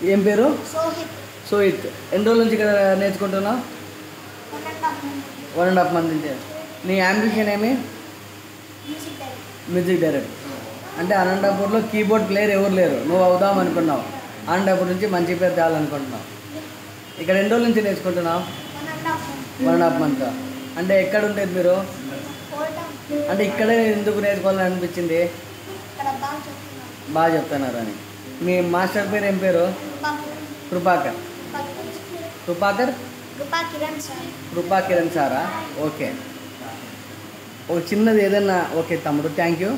ఏం పేరు సోహిత్ సోహిత్ ఎన్ని రోజుల నుంచి ఇక్కడ నేర్చుకుంటున్నావు one and half one and half month నుంచి నీ అంబిషన్ ఏమి మ్యూజిక్ డైరెక్టర్ మ్యూజిక్ డైరెక్టర్ అంటే అనంతపూర్లో కీబోర్డ్ ప్లేయర్ ఎవరు లేరు నువ్వు అవుదాం అనుకున్నావు అనంతపూర్ నుంచి మంచి పేరు తేవాలనుకుంటున్నావు ఇక్కడ ఎన్ని రోజుల నుంచి నేర్చుకుంటున్నావు one and half one and half month అంటే ఎక్కడ ఉండేది మీరు పోవటం అంటే ఇక్కడే ఎందుకు నేర్చుకోవాలని అనిపించింది ఇక్కడ బాగా చెప్తున్నాను బాగా చెప్తున్నారు అని మీ మాస్టర్ పేరు ఏం పేరు కృపాకర్ కృపాకర్ కృపా కిరణ్ సార్ కృపా కిరణ్ సారా ఓకే ఒక చిన్నది ఏదన్నా ఓకే తమ్ముడు థ్యాంక్ యూ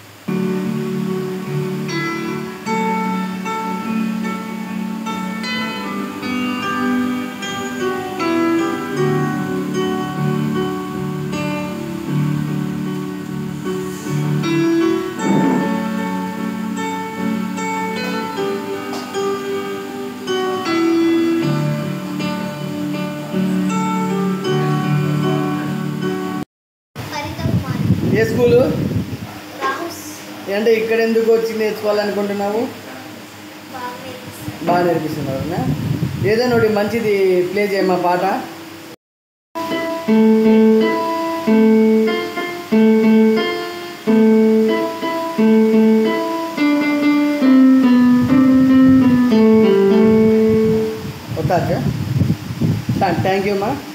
హరిత కుమార్ ఏ స్కూలు రాహుస్ అంటే ఇక్కడ ఎందుకు వచ్చి నేర్చుకోవాలనుకుంటున్నావు బాగా నేర్పిస్తారు బాగా నేర్పిస్తున్నారు ఏదైనా ఒకటి మంచిది ప్లే చేయమ్మా పాట వస్తా థ్యాంక్ యూ అమ్మా